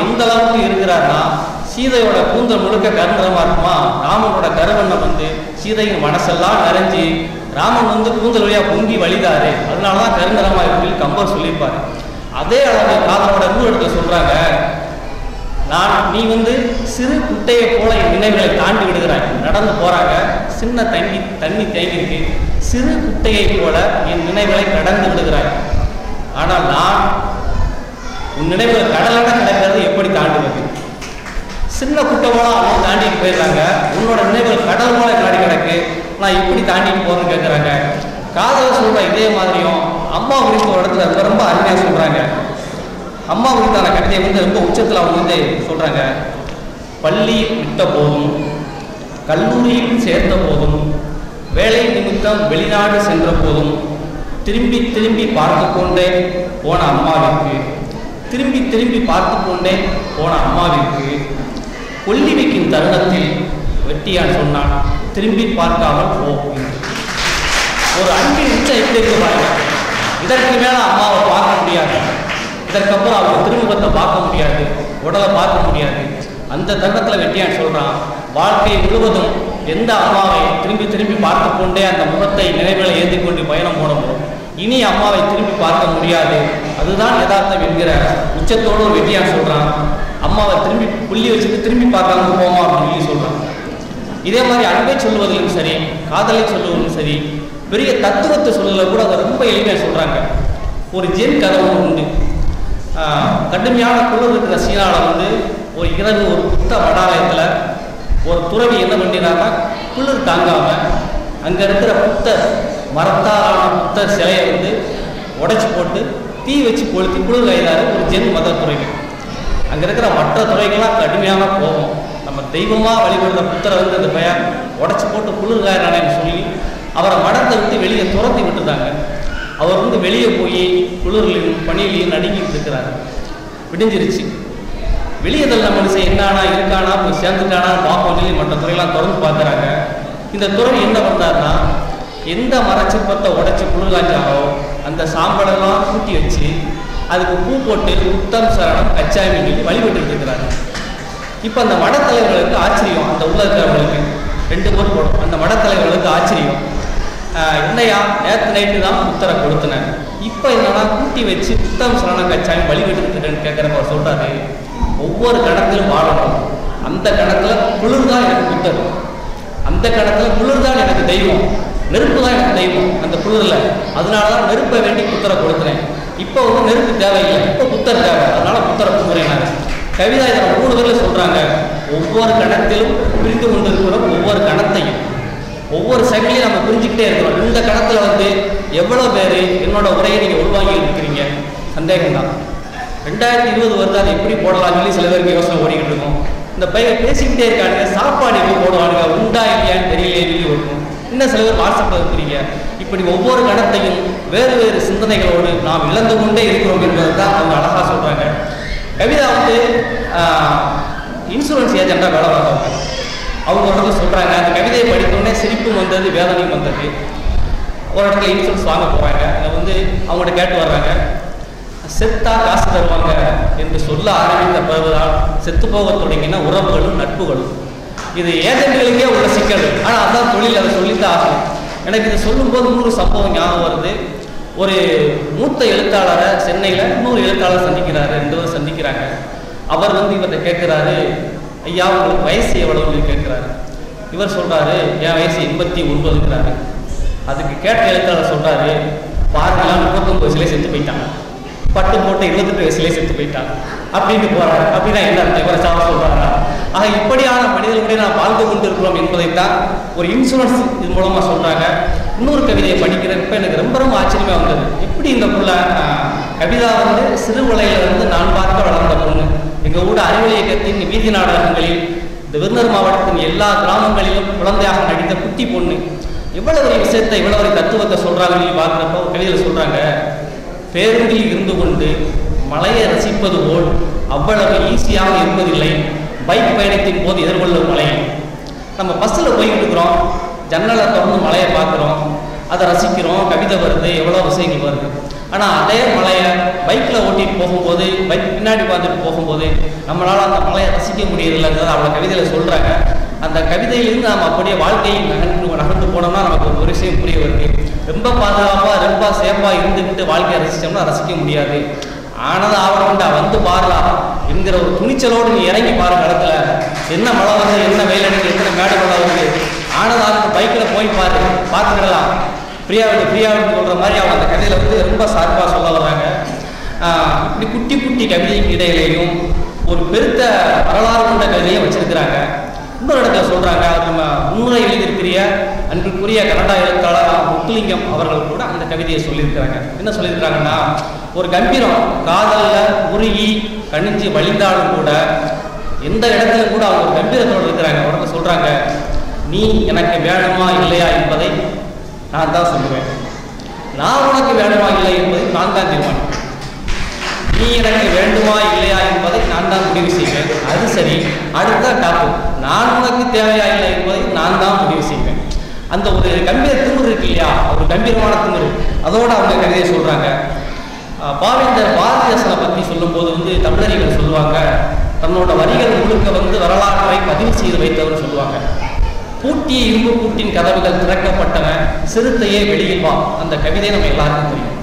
எந்த அளவுக்கு இருக்கிறார்னா சீதையோட கூந்தல் முழுக்க கருநிறமா இருக்குமா ராமனோட கருவண்ணம் வந்து சீதையின் மனசெல்லாம் நிறைஞ்சு ராமன் வந்து கூந்தல் வழியா பொங்கி வழிதாரு அதனால தான் கருநிறமா இருக்குன்னு கம்பர் சொல்லியிருப்பாரு அதே அளவு காதலோட இன்னொரு இடத்துல சொல்றாங்க நான் நீ வந்து சிறு குட்டையை போல என் நினைவுகளை தாண்டி விடுகிறாய் நடந்து போறாங்க சின்ன தண்ணி தண்ணி தேங்கி இருக்கு சிறு குட்டையை போல என் நினைவுகளை கடந்து விடுகிறாய் ஆனால் நான் உன் நினைவுகள் கடலான கிடக்கிறது எப்படி தாண்டுவது சின்ன குட்டை போல அவங்க தாண்டிட்டு போயிடுறாங்க உன்னோட நினைவுகள் கடல் போல காடி கிடக்கு நான் எப்படி தாண்டிட்டு போறேன்னு கேட்குறாங்க காதல் சொல்ற இதே மாதிரியும் அம்மா குறித்த ஒரு இடத்துல ரொம்ப ரொம்ப அருமையாக சொல்றாங்க அம்மா குறித்தான கவிதையை வந்து ரொம்ப உச்சத்தில் அவங்க வந்து சொல்றாங்க பள்ளியில் விட்ட போதும் கல்லூரியில் சேர்ந்த போதும் வேலை நிமித்தம் வெளிநாடு சென்ற போதும் திரும்பி திரும்பி பார்த்து கொண்டே போன அம்மாவிற்கு திரும்பி திரும்பி பார்த்து கொண்டே போன அம்மாவிற்கு கொல்லி வைக்கும் தருணத்தில் வெட்டியான் சொன்னான் திரும்பி பார்க்காமல் போ என்று. ஒரு அன்பின் உச்சம் எப்படி இருக்கு பாருங்க இதற்கு மேல அம்மாவை பார்க்க முடியாது இதற்கப்புறம் அவங்க திருமுகத்தை பார்க்க முடியாது உடலை பார்க்க முடியாது அந்த தருணத்துல வெட்டியான் சொல்றான் வாழ்க்கை முழுவதும் எந்த அம்மாவை திரும்பி திரும்பி பார்த்து கொண்டே அந்த முகத்தை நினைவுகளை ஏந்தி கொண்டு பயணம் போனோமோ இனி அம்மாவை திரும்பி பார்க்க முடியாது அதுதான் யதார்த்தம் என்கிற உச்சத்தோடு ஒரு வெட்டியான் சொல்றான் அம்மாவை திரும்பி புள்ளி வச்சுட்டு திரும்பி பார்க்காம போமா அப்படின்னு சொல்லி சொல்றான் இதே மாதிரி அன்பை சொல்வதிலும் சரி காதலை சொல்வதிலும் சரி பெரிய தத்துவத்தை சொல்லல கூட அதை ரொம்ப எளிமையாக சொல்றாங்க ஒரு ஜென் கதை ஒன்று உண்டு ஆஹ் கடுமையான குளிர் இருக்கிற சீனாவில் வந்து ஒரு இரவு ஒரு புத்த வடாலயத்தில் ஒரு துறவி என்ன பண்ணிடுறாங்க குளிர் தாங்காம அங்கே இருக்கிற புத்தர் மரத்தாலான புத்தர் சிலையை வந்து உடைச்சு போட்டு தீ வச்சு கொளுத்தி குளிர் கைதாரு ஒரு ஜென் மத துறவி அங்கே இருக்கிற மற்ற துறைகள்லாம் கடுமையான கோபம் நம்ம தெய்வமாக வழிபடுற புத்தரை வந்து அந்த பையன் உடச்சி போட்டு குளிர்காரனேன்னு சொல்லி அவரை மடத்தை விட்டு வெளியே துரத்தி விட்டுட்டாங்க அவர் வந்து வெளியே போய் குளிர்லையும் பனியிலையும் நடுங்கிட்டு இருக்கிறாரு விடிஞ்சிருச்சு வெளியே தள்ள மனுஷன் என்னானா இருக்கானா போய் சேர்ந்துட்டானா பார்ப்போம் சொல்லி மற்ற துறையெல்லாம் திறந்து பார்க்குறாங்க இந்த துறை என்ன பண்ணாருன்னா எந்த மரச்சிற்பத்தை உடைச்சி குளிர்காஞ்சாரோ அந்த சாம்பலெல்லாம் கூட்டி வச்சு அதுக்கு பூ போட்டு உத்தம் சரணம் கச்சாமி சொல்லி வழிபட்டு இருக்கிறாங்க இப்போ அந்த மடத்தலைவர்களுக்கு ஆச்சரியம் அந்த உள்ள இருக்கிறவங்களுக்கு ரெண்டு பேர் போடும் அந்த மடத்தலைவர்களுக்கு ஆச்சரியம் ஆஹ் என்னையா நேற்று நைட்டு தான் புத்தரை கொடுத்தினேன் இப்போ என்னன்னா கூட்டி வச்சு புத்தம் சரணம் கச்சாமி வழிபட்டு இருக்கிறேன்னு கேட்குறப்ப அவர் சொல்றாரு ஒவ்வொரு கணத்திலும் வாழணும் அந்த கணத்துல குளிர் தான் எனக்கு புத்தர் அந்த கணத்துல குளிர் தான் எனக்கு தெய்வம் நெருப்பு தான் எனக்கு தெய்வம் அந்த குளிர்ல அதனால தான் நெருப்பை வேண்டி புத்தரை கொடுத்தேன் இப்போ வந்து நெருப்பு தேவையில்லை இப்போ புத்தர் தேவை அதனால புத்தரை கும்புறேன் நான் கவிதா இதில் மூணு பேர்ல சொல்றாங்க ஒவ்வொரு கணத்திலும் புரிந்து கொண்டிருக்கிறோம் ஒவ்வொரு கணத்தையும் ஒவ்வொரு செகண்ட்லையும் நம்ம புரிஞ்சுக்கிட்டே இருக்கிறோம் இந்த கணத்துல வந்து எவ்வளோ பேர் என்னோட உரையை நீங்கள் உள்வாங்கி இருக்கிறீங்க சந்தேகம் தான் ரெண்டாயிரத்தி இருபது வருது அதை எப்படி போடலாம்னு சொல்லி சில பேருக்கு யோசனை ஓடிக்கிட்டு இருக்கும் இந்த பையன் பேசிக்கிட்டே இருக்கானுங்க சாப்பாடு எப்படி போடுவானுங்க உண்டா இல்லையான்னு தெரியலையே சொல்லி இருக்கும் இன்னும் சில பேர் வாட்ஸ்அப்பில் இருக்கிறீங்க இப்படி ஒவ்வொரு கணத்தையும் வேறு வேறு சிந்தனைகளோடு நாம் இழந்து கொண்டே இருக்கிறோம் என்பதை தான் அவங்க அழகாக சொல்கிறாங்க கவிதா வந்து இன்சூரன்ஸ் ஏஜெண்டாக வேலை பார்த்தவங்க அவங்க ஒரு இடத்துல சொல்கிறாங்க அந்த கவிதையை படித்தோடனே சிரிப்பும் வந்தது வேதனையும் வந்தது ஒரு இடத்துல இன்சூரன்ஸ் வாங்க போகிறாங்க அதை வந்து அவங்கள்ட்ட கேட்டு வர்றாங்க செத்தா காசு தருவாங்க என்று சொல்ல ஆரம்பித்த பிறகுதான் செத்து போக தொடங்கின உறவுகளும் நட்புகளும் இது ஏஜென்ட்களுக்கே உள்ள சிக்கல் ஆனால் அதான் தொழில் அதை சொல்லித்தான் ஆகணும் எனக்கு இதை சொல்லும்போது நூறு சம்பவம் ஞாபகம் வருது ஒரு மூத்த எழுத்தாளரை சென்னையில் இன்னொரு எழுத்தாளர் சந்திக்கிறாரு ரெண்டு பேரும் சந்திக்கிறாங்க அவர் வந்து இவர்கிட்ட கேட்குறாரு ஐயா உங்களுக்கு வயசு எவ்வளவுன்னு கேட்குறாரு இவர் சொல்றாரு என் வயசு எண்பத்தி ஒன்பதுங்கிறாரு அதுக்கு கேட்ட எழுத்தாளர் சொல்றாரு பாருங்களாம் முப்பத்தொன்பது வயசுலேயே செத்து போயிட்டாங்க பட்டு போட்டு இருபத்தெட்டு வயசுலேயே செத்து போயிட்டாங்க அப்படின்னு போறாரு அப்படின்னா என்ன அர்த்தம் இவரை சாவ சொல்றாரா ஆக இப்படியான மனிதர்களுடைய நாம் வாழ்ந்து கொண்டிருக்கிறோம் என்பதைத்தான் ஒரு இன்சூரன்ஸ் இது மூலமா சொல்றாங்க இன்னொரு கவிதையை படிக்கிறப்ப எனக்கு ரொம்ப ரொம்ப ஆச்சரியமா வந்தது எப்படி இந்த புள்ள ஆஹ், கவிதா வந்து சிறு வலையில இருந்து நான் பார்க்க வளர்ந்த பொண்ணு எங்க ஊட அறிவொளி இயக்கத்தின் வீதி நாடகங்களில் இந்த விருந்தர் மாவட்டத்தின் எல்லா கிராமங்களிலும் குழந்தையாக நடித்த குட்டி பொண்ணு இவ்வளவு ஒரு விஷயத்தை இவ்வளவு ஒரு தத்துவத்தை சொல்றாங்கன்னு சொல்லி பார்க்குறப்ப ஒரு கவிதையில சொல்றாங்க பேருந்தில் இருந்து கொண்டு மலையை ரசிப்பது போல் அவ்வளவு ஈஸியாக இருப்பதில்லை பைக் பயணத்தின் போது எதிர்கொள்ளும் மலை நம்ம பஸ்ஸில் போய்கிட்டு இருக்கிறோம் ஜன்னலை திறந்து மலையை பார்க்குறோம் அதை ரசிக்கிறோம் கவிதை வருது எவ்வளோ விஷயங்கள் வருது ஆனால் அதே மலையை பைக்கில் ஓட்டிட்டு போகும்போது பைக் பின்னாடி உட்காந்துட்டு போகும்போது நம்மளால் அந்த மலையை ரசிக்க முடியறதில்லைங்கிறத அவளை கவிதையில் சொல்கிறாங்க அந்த கவிதையிலிருந்து நாம் அப்படியே வாழ்க்கையை நகர்ந்து நகர்ந்து போனோம்னா நமக்கு ஒரு விஷயம் புரிய வருது ரொம்ப பாதுகாப்பாக ரொம்ப சேஃபாக இருந்துக்கிட்டு வாழ்க்கையை ரசித்தோம்னா ரசிக்க முடியாது ஆனது ஆவணம்டா வந்து பாரலாம் என்கிற ஒரு துணிச்சலோடு நீ இறங்கி பாரு களத்துல என்ன மழை வருது என்ன வெயில் அடிக்குது எத்தனை மேடு மழை வருது ஆனது ஆகட்டும் பைக்கில் போய் பாரு பார்த்துக்கிடலாம் ஃப்ரீயா விட்டு ஃப்ரீயா விட்டு சொல்கிற மாதிரி அவங்க அந்த கதையில் வந்து ரொம்ப சார்பாக சொல்ல வர்றாங்க ஆஹ் இப்படி குட்டி குட்டி கவிதைக்கு இடையிலையும் ஒரு பெருத்த வரலாறு கொண்ட கவிதையை வச்சிருக்கிறாங்க இன்னொரு இடத்துல சொல்றாங்க அது நம்ம முன்னுரை எழுதியிருக்கிற அன்புக்குரிய கன்னடா எழுத்தாளர் ஆ. முத்துலிங்கம் அவர்கள் கூட அந்த கவிதையை சொல்லியிருக்கிறாங்க என்ன சொல்லியிருக்கிறாங்கன்னா ஒரு கம்பீரம் காதல்ல உருகி கணிஞ்சு வழிந்தாலும் கூட எந்த இடத்துல கூட அவங்க ஒரு கம்பீரத்தோடு இருக்கிறாங்க உடனே சொல்றாங்க நீ எனக்கு வேணுமா இல்லையா என்பதை நான் தான் சொல்லுவேன் நான் உனக்கு வேணுமா இல்லை என்பதை நான் தான் தீர்மானிப்பேன் நீ எனக்கு வேண்டுமா இல்லையா என்பதை நான் தான் முடிவு செய்வேன் அது சரி அடுத்த டாப்பு நான் உனக்கு தேவையா இல்லை என்பதை நான் தான் முடிவு செய்வேன் அந்த ஒரு கம்பீர திமிரு இருக்கு இல்லையா ஒரு கம்பீரமான திமிரு அதோட அவங்க கவிதையை சொல்றாங்க அஹ் பாவேந்தர் பாரதிதாசனை பற்றி சொல்லும்போது வந்து தமிழறிகள் சொல்லுவாங்க தன்னோட வரிகள் முழுக்க வந்து வரலாற்றை பதிவு செய்து வைத்தவர் சொல்லுவாங்க பூட்டிய இரும்பு பூட்டின் கதவுகள் திறக்கப்பட்டவன் சிறுத்தையே வெளியில் வா அந்த கவிதை நம்ம எல்லாருக்கும் தெரியும்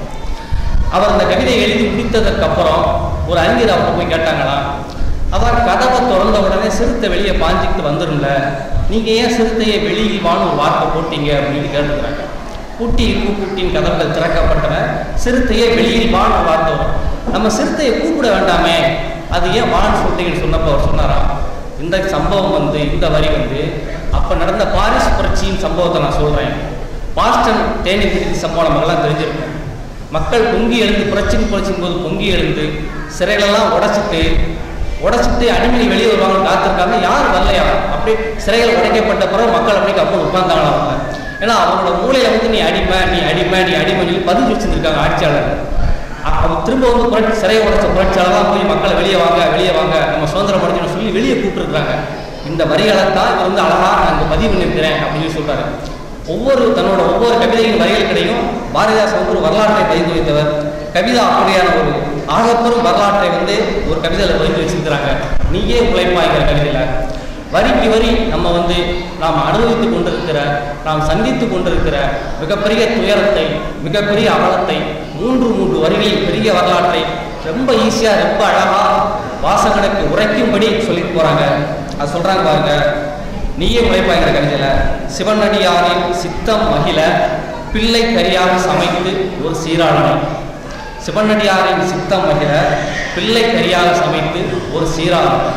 அவர் அந்த கவிதையை எழுதி முடித்ததற்கு அப்புறம் ஒரு அறிஞர் அவர்கிட்ட போய் கேட்டாங்களாம் அதான் கதவை திறந்த உடனே சிறுத்தை வெளியே பாஞ்சிக்கிட்டு வந்துரும்ல நீங்க ஏன் சிறுத்தையை வெளியில் வான்னு ஒரு வார்த்தை போட்டீங்க அப்படின்னு கேட்டுக்கிறாங்க பூட்டி இரும்பு பூட்டின் கதவுகள் திறக்கப்பட்டவன் சிறுத்தையை வெளியில் வான்னு ஒரு வார்த்தை வரும் நம்ம சிறுத்தையை கூப்பிட வேண்டாமே அது ஏன் வான்னு சொல்லிட்டீங்கன்னு சொன்னப்போ அவர் சொன்னாராம் இந்த சம்பவம் வந்து இந்த வரி வந்து அப்ப நடந்த பாரிஸ் புரட்சியின் சம்பவத்தை நான் சொல்றேன் பாஸ்டன் தேனி திருச்சி சம்பவம் நமக்கெல்லாம் தெரிஞ்சிருக்கும் மக்கள் பொங்கி எழுந்து புரட்சின்னு புரட்சின் போது பொங்கி எழுந்து சிறைகளெல்லாம் உடைச்சிட்டு உடைச்சிட்டு அடிமணி வெளியே வருவாங்க காத்திருக்காங்க யார் வரலையா அப்படியே சிறைகள் உடைக்கப்பட்ட பிறகு மக்கள் அப்படியே கப்பல் உட்கார்ந்தாங்களா அவங்க ஏன்னா அவங்களோட மூளையில வந்து நீ அடிமை நீ அடிமை நீ அடிமை சொல்லி பதிஞ்சு வச்சிருந்திருக்காங்க ஆட்சியாளர் அ- அவங்க திரும்ப வந்து புரட்சி சிறையை உடைச்ச புரட்சியாளர்லாம் போய் மக்களை வெளியே வாங்க வெளியே வாங்க நம்ம சுதந்திரம் அடைஞ்சோம்னு சொல்லி வெளியே கூப்பிட்டுருக்காங்க இந்த வரிகளை தான் இவர் வந்து அழகா நான் இங்க பதிவு பண்ணியிருக்கிறேன் அப்படின்னு சொல்லி சொல்றாரு ஒவ்வொரு தன்னோட ஒவ்வொரு கவிதையின் வரிகளுக்கிடையும் பாரதிதாசன் வந்து ஒரு வரலாற்றை பதிந்து வைத்தவர் கவிதா அப்படியான ஒரு ஆகப்பெரும் வரலாற்றை வந்து ஒரு கவிதையில பதிந்து வச்சிருக்கிறாங்க நீயே உழைப்பாய்ங்கிற கவிதையில வரிக்கு வரி நம்ம வந்து நாம் அனுபவித்து கொண்டிருக்கிற நாம் சந்தித்து கொண்டிருக்கிற மிகப்பெரிய துயரத்தை மிகப்பெரிய அவலத்தை மூன்று மூன்று வரிகளில் பெரிய வரலாற்றை ரொம்ப ஈஸியா ரொம்ப அழகா வாசகனுக்கு உரைக்கும்படி சொல்லிட்டு போறாங்க அது சொல்றாங்க பாருங்க நீயே உழைப்பாங்கிற கவிதையில சிவனடியாரின் சித்தம் மகிழ பிள்ளை கரியாக சமைத்து ஒரு சீராளனை சிவனடியாரின் சித்தம் மகிழ பிள்ளை கரியாக சமைத்து ஒரு சீராளனை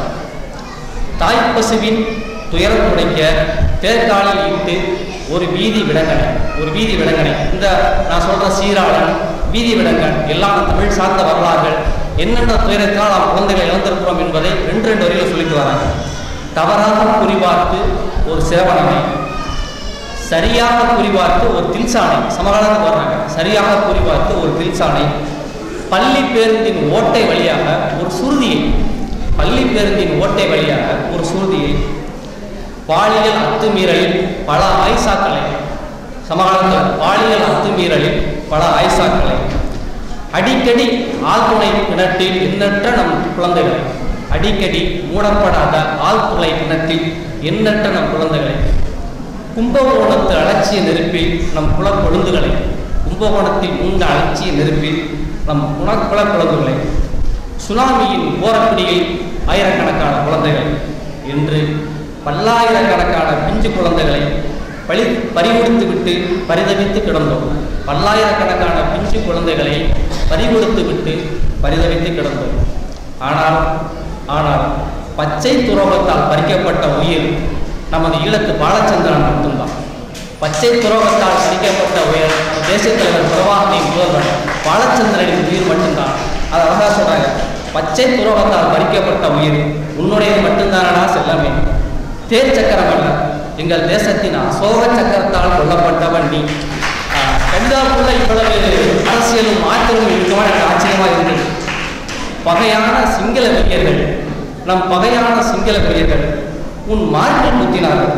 தாய்ப்பசுவின் துயரம் துடைக்க தேர்காலில் இட்டு ஒரு வீதி விடங்கனை ஒரு வீதி விடங்கனை இந்த நான் சொல்ற சீராளன் வீதி விடங்கன் எல்லாம் தமிழ் சார்ந்த வரலாறுகள் என்னென்ன துயரத்தால் நாம் குழந்தைகளை இழந்திருக்கிறோம் என்பதை ரெண்டு ரெண்டு வரையில சொல்லிட்டு வராங்க தவறாக குறிபார்த்து ஒரு சிரவணனை சரியாக குறிபார்த்து ஒரு தில்சானை சமகாலத்துக்கு வர்றாங்க சரியாக குறிபார்த்து ஒரு தில்சானை பள்ளி பேருந்தின் ஓட்டை வழியாக ஒரு சுருதியை பள்ளி பேருந்தின் ஓட்டை வழியாக ஒரு சுருதியை பாலியல் அத்துமீறலில் பல ஆய்சாக்களை சமகாலத்தில் பாலியல் அத்துமீறலில் பல ஆய்சாக்களை அடிக்கடி ஆழ்துணை கிணற்றில் எண்ணற்ற நம் குழந்தைகளை அடிக்கடி மூடப்படாத ஆழ்துளை கிணற்றில் எண்ணற்ற நம் குழந்தைகளை கும்பகோணத்து அலட்சிய நெருப்பில் நம் குலக்கொழுந்துகளை கும்பகோணத்தில் உண்ட அலட்சிய நெருப்பில் நம் குண குலக்கொழுந்துகளை சுனாமியின் போரக்குடியில் ஆயிரக்கணக்கான குழந்தைகள் என்று பல்லாயிரக்கணக்கான பிஞ்சு குழந்தைகளை பழி பறிகொடுத்து விட்டு பரிதவித்து கிடந்தோம் பல்லாயிரக்கணக்கான பிஞ்சு குழந்தைகளை பறிகொடுத்து விட்டு பரிதவித்து கிடந்தோம் ஆனால் ஆனால் பச்சை துரோகத்தால் பறிக்கப்பட்ட உயிர் நமது ஈழத்து பாலச்சந்திரன் மட்டும்தான் பச்சை துரோகத்தால் பறிக்கப்பட்ட உயிர் நம்ம தேசிய தலைவர் பிரபாகரின் முதல்வன் பாலச்சந்திரனின் உயிர் மட்டும்தான் அதை அழகா சொல்றாங்க பச்சை துரோகத்தால் பறிக்கப்பட்ட உயிர் உன்னுடையது மட்டும்தானடா செல்லமே தேர் சக்கரம் அல்ல எங்கள் தேசத்தின் அசோக சக்கரத்தால் கொல்லப்பட்டவன் நீ ஆஹ் கவிதாவுக்குள்ள இவ்வளவு அரசியலும் ஆற்றலும் இருக்குமா எனக்கு ஆச்சரியமா இருந்தது பகையான சிங்கள வெறியர்கள் நம் பகையான சிங்கள வெறியர்கள் உன் மார்பில் குத்தினார்கள்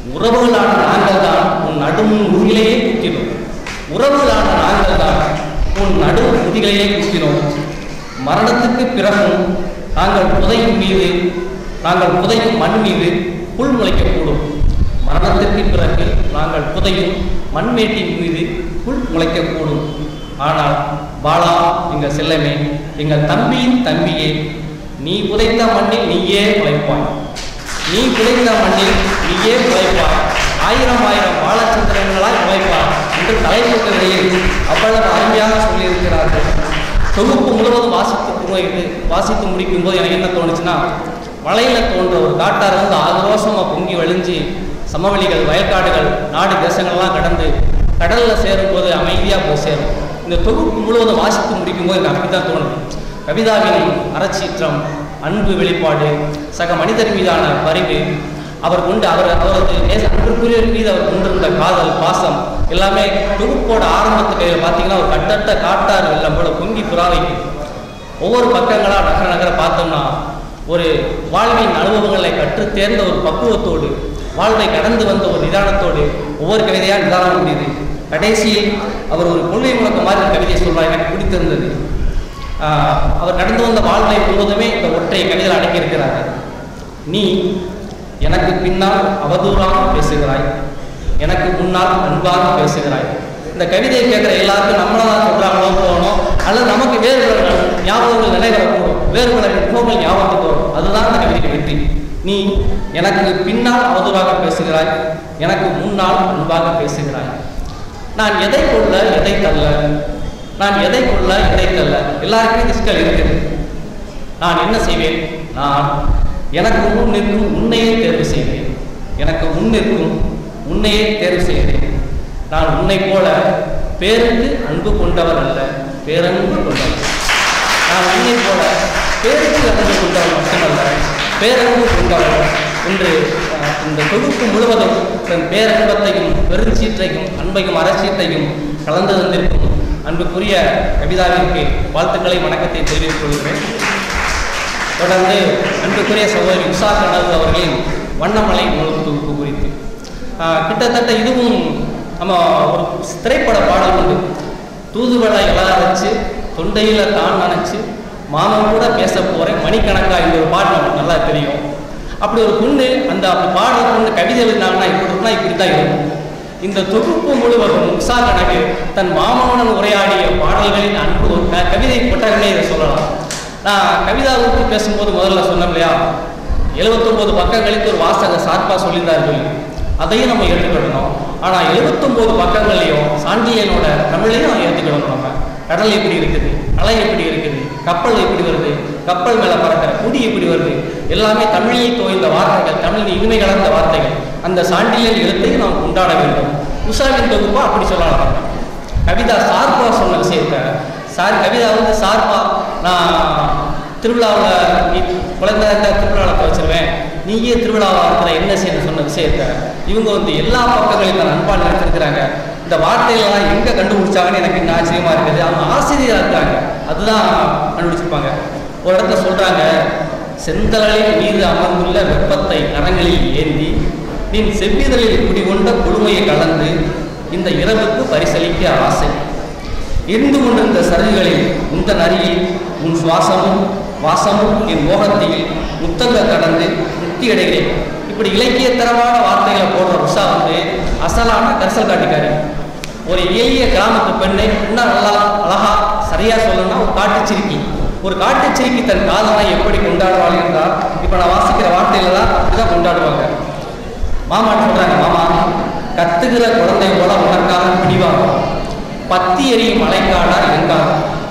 உறவுகளான நாங்கள் தான் உன் நடுமுன் உருகிலேயே குத்தினோம் உறவுகளான நாங்கள் தான் உன் நடு முதிகளையே குத்தினோம் மரணத்துக்கு பிறகும் நாங்கள் புதையும் மீது நாங்கள் புதையும் மண் மீது புல் முளைக்கக்கூடும் மரணத்திற்கு பிறகு நாங்கள் புதையும் மண்மேட்டின் மீது புல் முளைக்கக்கூடும் ஆனால் பாலா எங்கள் செல்லமே எங்கள் தம்பியின் தம்பியே நீ புதைத்த மண்ணில் நீயே முளைப்பாய் நீ புதைத்த மண்ணில் நீயே முளைப்பாய் ஆயிரம் ஆயிரம் பாலச்சந்திரங்களாய் முளைப்பாய் என்று தலைப்புகளில் அவ்வளவு அருமையாக சொல்லியிருக்கிறார்கள் தொகுப்பு முழுவதும் வாசித்து போயிட்டு வாசித்து முடிக்கும் போது எனக்கு என்ன தோணுச்சுன்னா மலையில் தோன்ற ஒரு காட்டார் வந்து ஆக்ரோஷமாக பொங்கி வழிஞ்சு சமவெளிகள் வயல்காடுகள் நாடு தேசங்கள்லாம் கடந்து கடலில் சேரும்போது அமைதியாக போய் சேரும் இந்த தொகுப்பு முழுவதும் வாசித்து முடிக்கும் போது எனக்கு அப்படி தான் தோணுது கவிதாவின் அறச்சீற்றம் அன்பு வெளிப்பாடு சக மனிதர் மீதான பரிவு அவர் கொண்டு அவர் அவரது நேச அன்புக்குரியவர் மீது அவர் கொண்டிருந்த காதல் பாசம் எல்லாமே தொகுப்போட ஆரம்பத்துக்கு பார்த்தீங்கன்னா ஒரு கட்டட்ட காட்டார் வெள்ளம் போல பொங்கி புறாவைக்கு ஒவ்வொரு பக்கங்களாக நகர நகர பார்த்தோம்னா ஒரு வாழ்வின் அனுபவங்களை கற்று தேர்ந்த ஒரு பக்குவத்தோடு வாழ்வை கடந்து வந்த ஒரு நிதானத்தோடு ஒவ்வொரு கவிதையாக நிதானம் முடியுது கடைசியில் அவர் ஒரு கொள்கை முழக்க மாதிரி ஒரு கவிதையை சொல்வார் எனக்கு பிடித்திருந்தது ஆஹ் அவர் நடந்து வந்த வாழ்வை முழுவதுமே இந்த ஒற்றை கவிதையில் அடக்கியிருக்கிறார் நீ எனக்கு பின்னால் அவதூறாக பேசுகிறாய் எனக்கு முன்னால் அன்பாக பேசுகிறாய் இந்த கவிதையை கேட்குற எல்லாருக்கும் நம்மளா தான் சொல்கிறாங்களோ போகணும் அல்லது நமக்கு வேறு பல ஞாபகங்கள் நிலைவரக்கூடும் வேறு பல முகங்கள் ஞாபகத்துக்கு வரும் அதுதான் இந்த கவிதைக்கு வெற்றி நீ எனக்கு பின்னால் அவதூறாக பேசுகிறாய் எனக்கு முன்னால் அன்பாக பேசுகிறாய் நான் எதை கொள்ள எதை தள்ள நான் எதை கொள்ள எதை தள்ள எல்லாருக்குமே இந்த சிக்கல் இருக்குது நான் என்ன செய்வேன் நான் எனக்கு முன் நிற்கும் உன்னையே தேர்வு செய்வேன் எனக்கு முன் நிற்கும் உன்னையே தேர்வு செய்கிறேன் நான் உன்னை போல பேருக்கு அன்பு கொண்டவர் அல்ல பேரன்பு கொண்டவர் நான் உன்னை போல பேருக்கு அன்பு கொண்டவர் மட்டுமல்ல பேரன்பு கொண்டவர் என்று அஹ், இந்த தொகுப்பு முழுவதும் தன் பேரன்பத்தையும் பெருஞ்சீற்றையும் அன்பையும் அரசீட்டையும் கலந்து வந்திருக்கும் அன்புக்குரிய கவிதாவிற்கு வாழ்த்துக்களை வணக்கத்தை தெரிவித்துக் கொள்கிறேன் தொடர்ந்து அன்புக்குரிய சகோதரி உஷா கனவு அவர்களின் வண்ணமலை நூல் தொகுப்பு குறித்து ஆஹ், கிட்டத்தட்ட இதுவும் நம்ம ஒரு திரைப்பட பாடல் உண்டு தூதுவளை வச்சு தொண்டையில் தான் நினச்சி மாமன் கூட பேச போகிறேன் மணிக்கணக்கா இந்த ஒரு பாட்டு நமக்கு நல்லா தெரியும் அப்படி ஒரு பொண்ணு அந்த அப்படி பாடுற பொண்ணு கவிதை எழுதினாங்கன்னா இப்படி இருக்குன்னா இப்படி தான் இருக்கும் இந்த தொகுப்பு முழுவதும் உஷா கணக்கு தன் மாமனுடன் உரையாடிய பாடல்களின் அன்பு ஒரு க- கவிதை கொட்டகமே இதை சொல்லலாம் நான் கவிதாவுக்கு பேசும்போது முதல்ல சொன்னேன் இல்லையா எழுபத்தொம்போது பக்கங்களுக்கு ஒரு வாசக சார்பாக சொல்லியிருந்தார்கள் அதையும் நம்ம ஏற்றுக்கிடணும் ஆனால் எழுபத்தொம்போது பக்கங்கள்லையும் சாண்டியனோட தமிழையும் நம்ம ஏற்றுக்கிடணும் நம்ம கடல் எப்படி இருக்குது அலை எப்படி இருக்குது கப்பல் எப்படி வருது கப்பல் மேலே பறக்கிற குடி எப்படி வருது எல்லாமே தமிழில் தோய்ந்த வார்த்தைகள் தமிழின் இனிமை கலந்த வார்த்தைகள் அந்த சான்றிதழ் எழுத்தையும் நாம் கொண்டாட வேண்டும் உஷாவின் தொகுப்பா அப்படி சொல்லலாம் கவிதா சார்பா சொன்ன விஷயத்த சார் கவிதா வந்து சார்பா நான் திருவிழாவில் நீ குழந்தை திருவிழாவில் வச்சிருவேன் நீயே திருவிழாவாக இருக்கிற என்ன செய்யணும் சொன்ன விஷயத்த இவங்க வந்து எல்லா பக்கங்களையும் நான் அன்பாக நினைச்சிருக்கிறாங்க இந்த வார்த்தைகள்லாம் எங்கே கண்டுபிடிச்சாங்கன்னு எனக்கு இன்னும் ஆச்சரியமா இருக்குது அவங்க ஆசிரியராக இருக்காங்க அதுதான் கண்டுபிடிச்சிருப்பாங்க ஒரு இடத்துல சொல்றாங்க செந்தலின் மீது அமர்ந்துள்ள வெப்பத்தை கரங்களில் ஏந்தி நின் செவ்விதழில் குடிகொண்ட கொடுமையை கலந்து இந்த இரவுக்கு பரிசளிக்க ஆசை இருந்து கொண்டிருந்த சருகுகளில் உந்த நரியில் உன் சுவாசமும் வாசமும் என் மோகத்தையில் முத்தங்க கடந்து முக்தி அடைகிறேன் இப்படி இலக்கியத்தரமான வார்த்தைகளை போடுற உஷா வந்து அசலான கரிசல் காட்டிக்காரி ஒரு எளிய கிராமத்து பெண்ணை இன்னும் நல்லா அழகா சரியா சொல்லணும்னா ஒரு காட்டுச்சிருக்கி ஒரு காட்டுச்சிருக்கி தன் காதலை எப்படி கொண்டாடுவாள் என்றால் இப்போ நான் வாசிக்கிற வார்த்தையில தான் அப்படிதான் கொண்டாடுவாங்க மாமா சொல்றாங்க மாமா கத்துகிற குழந்தை போல உனக்காக பிடிவாங்க பத்தி எரியும் மலைக்காடா எங்காக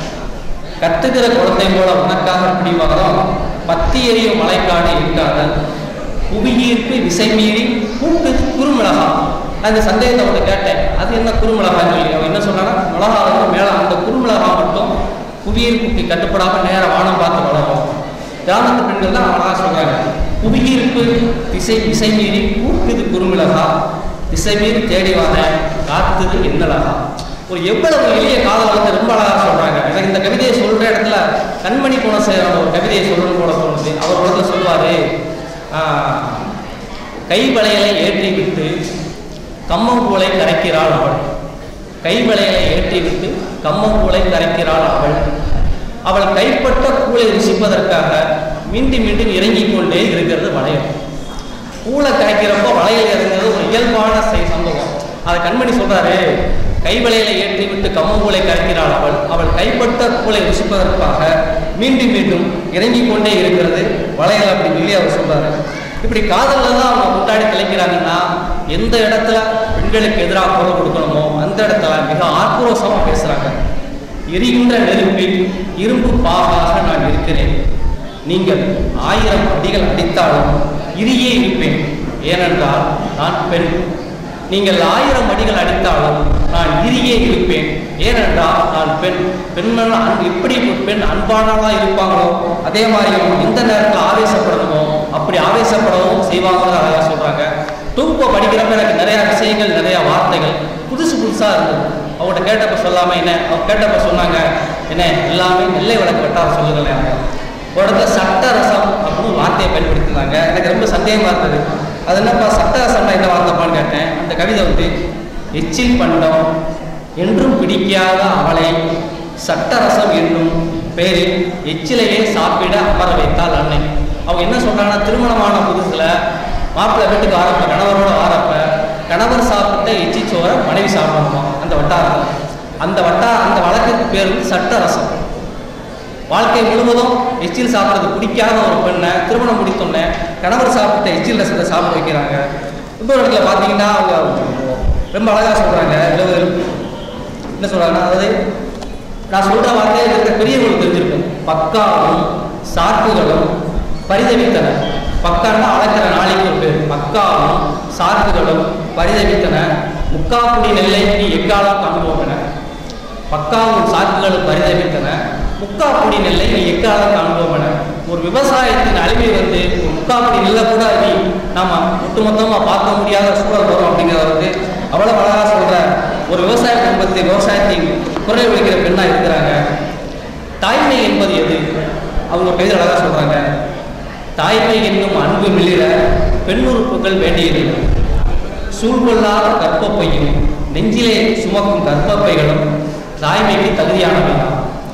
கத்துகிற குழந்தை போல உனக்காக பிடிவாரம் பத்தி எரியும் மலைக்காடு எங்காத புவியீர்ப்பு விசை மீறி பூக்கு குறுமிளகா நான் இந்த சந்தேகத்தை அவனை கேட்டேன் அது என்ன குறுமிளகான்னு சொல்லி அவன் என்ன சொன்னான்னா மிளகா வந்து மேலே அந்த குறுமிளகா மட்டும் புவியீர்ப்புக்கு கட்டுப்படாம நேர வானம் பார்த்து வளரும் கிராமத்து பெண்கள் தான் அழகா சொல்றாங்க புவியீர்ப்பு திசை திசை மீறி பூக்குது குறுமிளகா திசை மீறி தேடி வர காத்துது என்னழகா ஒரு எவ்வளவு எளிய காதல் வந்து ரொம்ப அழகா சொல்றாங்க எனக்கு இந்த கவிதையை சொல்ற இடத்துல கண்மணி குணசேகரன் ஒரு கவிதையை சொல்லணும் போல தோணுது அவர் ஒரு இடத்துல சொல்லுவாரு ஆஹ், கைவளையலை ஏற்றி விட்டு கம்மங்கூளை கரைக்கிறாள் அவள் கைவளையலை ஏற்றி விட்டு கம்மங்கூளை கரைக்கிறாள் அவள் அவள் கைப்பட்ட கூளை ருசிப்பதற்காக மீண்டும் மீண்டும் இறங்கிக் கொண்டே இருக்கிறது வளையல் கூளை காய்க்கிறப்போ வளையல் இறங்குறது ஒரு இயல்பான செய் சம்பவம் அதை கண்மணி சொல்றாரு கைவளையலை ஏற்றி விட்டு கம்மங்கூளை கரைக்கிறாள் அவள் அவள் கைப்பட்ட கூளை ருசிப்பதற்காக மீண்டும் மீண்டும் இறங்கிக் கொண்டே இருக்கிறது வளையல் அப்படின்னு சொல்லி அவர் சொல்றாரு இப்படி காதல்ல தான் அவங்க கொண்டாடி கலைக்கிறாங்கன்னா எந்த இடத்துல பெண்களுக்கு எதிராக குரல் கொடுக்கணுமோ அந்த இடத்துல மிக ஆக்ரோஷமா பேசுறாங்க எரிகின்ற நெருப்பில் இரும்பு பாகாக நான் இருக்கிறேன் நீங்கள் ஆயிரம் அடிகள் அடித்தாலும் இரியே இருப்பேன் ஏனென்றால் நான் பெண் நீங்கள் ஆயிரம் அடிகள் அடித்தாலும் நான் இரியே இருப்பேன் ஏனென்றால் நான் பெண் பெண்கள் அன் எப்படி ஒரு பெண் அன்பானவளா இருப்பாங்களோ அதே மாதிரி அவங்க எந்த நேரத்தில் ஆவேசப்படணுமோ அப்படி ஆவேசப்படவும் செய்வாங்கன்னு அழகா சொல்றாங்க தொகுப்பை படிக்கிறப்ப எனக்கு நிறைய விஷயங்கள் நிறைய வார்த்தைகள் புதுசு புதுசா இருந்தது அவங்கள்ட்ட கேட்டப்ப சொல்லாம என்ன அவங்க கேட்டப்ப சொன்னாங்க என்ன எல்லாமே நெல்லை விளக்கு வெட்டார் சொல்லுங்களேன் ஒரு இடத்துல சட்ட ரசம் அப்படின்னு ஒரு வார்த்தையை பயன்படுத்தினாங்க எனக்கு ரொம்ப சந்தேகமா இருந்தது அது என்னப்பா சட்ட ரசம்னா என்ன வார்த்தைப்பான்னு கேட்டேன் அந்த கவிதை வந்து எச்சில் பண்டம் என்றும் பிடிக்காத அவளை சட்டரசம் என்னும் பெயரில் எச்சிலையே சாப்பிட அமர வைத்தாள் அன்னை அவங்க என்ன சொல்றாங்கன்னா திருமணமான புதுசுல மாப்பிள்ளை வீட்டுக்கு ஆரப்ப கணவரோட ஆரப்ப கணவர் சாப்பிட்ட எச்சி சோறை மனைவி சாப்பிடணுமா அந்த வட்டாரம் அந்த வட்டா அந்த வழக்குக்கு பேர் வந்து சட்டரசம் வாழ்க்கை முழுவதும் எச்சில் சாப்பிட்றது பிடிக்காத ஒரு பெண்ணை திருமணம் முடித்தோடனே கணவர் சாப்பிட்ட எச்சில் ரசத்தை சாப்பிட வைக்கிறாங்க இன்னொரு இடத்துல பார்த்தீங்கன்னா அவங்க ரொம்ப அழகாக சொல்கிறாங்க இரவு என்ன சொல்கிறாங்கன்னா அதாவது நான் சொல்கிற வார்த்தையை இருக்கிற பெரியவங்களுக்கு தெரிஞ்சிருக்கும் பக்காவும் சாக்குகளும் பரிதவித்தன பக்கான்னா அளக்கிற நாளைக்கு ஒரு பேர் பக்காவும் சாக்குகளும் பரிதவித்தன முக்காக்குடி நெல்லை நீ எக்காலம் காண்போம் என பக்காவும் சாக்குகளும் பரிதவித்தன முக்காக்குடி நெல்லை நீ எக்காலம் காண்போம் என ஒரு விவசாயத்தின் அழிவை வந்து ஒரு முக்காக்குடி நெல்லை கூட நீ நாம ஒட்டுமொத்தமா பார்க்க முடியாத சூழல் வரும் அப்படிங்கிறத வந்து அவ்வளவு அழகா சொல்ற ஒரு விவசாய குடும்பத்தை விவசாயத்தின் குறை விளைக்கிற பெண்ணா இருக்கிறாங்க தாய்மை என்பது எது அவங்க ஒரு கவிதை அழகா சொல்றாங்க தாய்மை என்னும் அன்பு மிளிர பெண்ணுறுப்புகள் வேண்டியது சூழ்கொள்ளாத கற்பப்பையும் நெஞ்சிலே சுமக்கும் கற்பப்பைகளும் தாய்மைக்கு தகுதியானவைதான்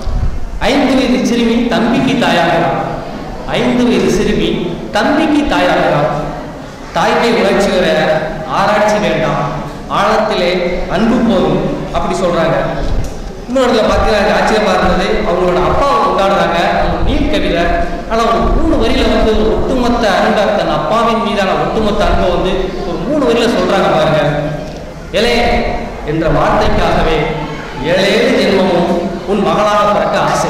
ஐந்து வயது சிறுமி தம்பிக்கு தாயாகிறார் ஐந்து வயது சிறுமி தம்பிக்கு தாயாகிறார் தாய்மை உணர்ச்சி வர ஆராய்ச்சி வேண்டாம் ஆழத்திலே அன்பு போதும் அப்படி சொல்றாங்க இன்னொரு இடத்துல பார்த்தீங்கன்னா எனக்கு ஆச்சரியமா இருந்தது அவங்களோட அப்பாவை கொண்டாடுறாங்க அவங்க நீட் கவிதை ஆனால் ஒரு மூணு வரியில வந்து ஒரு ஒட்டுமொத்த அன்பை தன் அப்பாவின் மீதான ஒட்டுமொத்த அன்பை வந்து ஒரு மூணு வரியில சொல்றாங்க பாருங்க இலே என்ற வார்த்தைக்காகவே ஏழேழு ஜென்மமும் உன் மகளாக பிறக்க ஆசை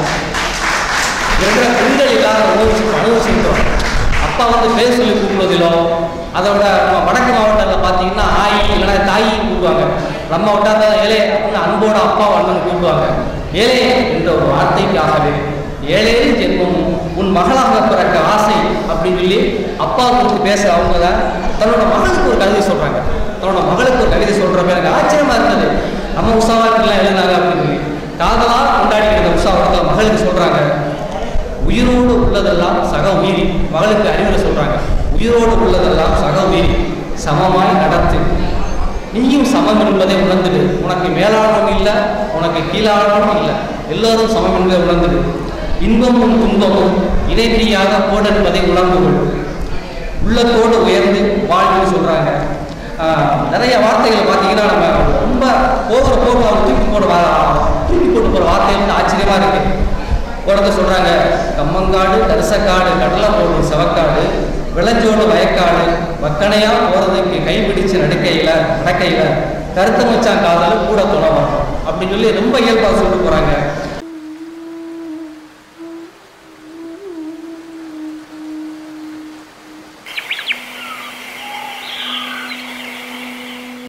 இருக்கிற பெண்கள் இல்லாத அனுபவிச்சு அனுபவிச்சுக்கிறோம் அப்பா வந்து பேர் சொல்லி கூப்பிடுவதிலோ அதோட நம்ம வடக்கு மாவட்டத்தில் பார்த்தீங்கன்னா ஆயி இல்லைன்னா தாயி கூப்பிடுவாங்க நம்ம விட்டாத ஏழை அப்படின்னு அன்போட அப்பா அண்ணன் கூப்பிடுவாங்க ஏழை என்ற ஒரு வார்த்தைக்காகவே ஏழேழு ஜென்மமும் உன் மகளாக பிறக்க ஆசை அப்படின்னு சொல்லி அப்பா குறித்து பேச அவங்க தான் தன்னோட மகளுக்கு ஒரு கவிதை சொல்றாங்க தன்னோட மகளுக்கு ஒரு கவிதை சொல்றப்ப எனக்கு ஆச்சரியமா இருந்தது நம்ம உற்சாகத்துலாம் எழுதினாங்க அப்படின்னு சொல்லி காதலா கொண்டாடிக்கிற உற்சாகத்தில் மகளுக்கு சொல்றாங்க உயிரோடு உள்ளதெல்லாம் சக உயிரி மகளுக்கு அறிவுரை சொல்றாங்க உயிரோடு உள்ளதெல்லாம் சக உயிரி சமமாய் நடத்து நீயும் சமம் என்பதை உணர்ந்துடு உனக்கு மேலானவன் இல்லை உனக்கு கீழானவனும் இல்லை எல்லாரும் சமம் என்பதை உணர்ந்துடு இன்பமும் துன்பமும் இணை பிரியாத கோடு என்பதை உணர்ந்து கொள் உள்ளத்தோடு உயர்ந்து வாழ்ன்னு சொல்றாங்க ஆஹ் நிறைய வார்த்தைகளை பார்த்தீங்கன்னா நம்ம ரொம்ப போகிற போக அவங்க தூக்கி போட வா- தூக்கி போட்டு போகிற வார்த்தை வந்து ஆச்சரியமா இருக்கு உடனே சொல்றாங்க கம்மங்காடு கரிசக்காடு கடலை போடும் செவக்காடு விளைஞ்சோடு வயக்காடு வக்கனையா போறதுக்கு கைப்பிடிச்சு நடக்கையில நடக்கையில கருத்து மச்சான் காதல கூட துணவம் அப்படின்னு சொல்லி ரொம்ப இயல்பா சொல்லிட்டு போறாங்க